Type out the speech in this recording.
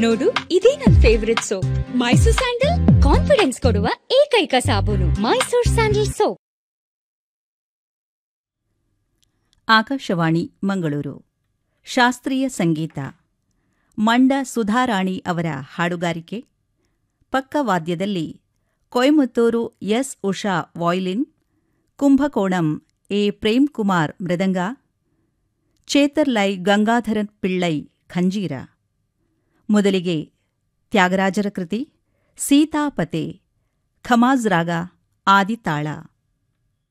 ನೋಡು ಇದೇ ನನ್ favourite soap Mysore sandal confidence ಕೊಡುವ ಏಕೈಕ ಸಾಬೂನು ಮೈಸೂರ್ ಸ್ಯಾಂಡಲ್ ಸೋಪ್ ಆಕಾಶವಾಣಿ ಮಂಗಳೂರು ಶಾಸ್ತ್ರೀಯ ಸಂಗೀತ ಮಂಡ ಸುಧಾರಾಣಿ ಅವರ ಹಾಡುಗಾರಿಕೆ ಪಕ್ಕವಾದ್ಯದಲ್ಲಿ Coimbatore S Usha violin Kumbakonam A Premkumar ಮೃದಂಗ ಚೇತರ್ಲೈ ಗಂಗಾಧರನ್ ಪಿಳ್ಳೈ ಖಂಜೀರ ಮೊದಲಿಗೆ ತ್ಯಾಗರಾಜರ ಕೃತಿ ಸೀತಾಪತೆ ಖಮಾಜ್ ರಾಗ ಆದಿತಾಳ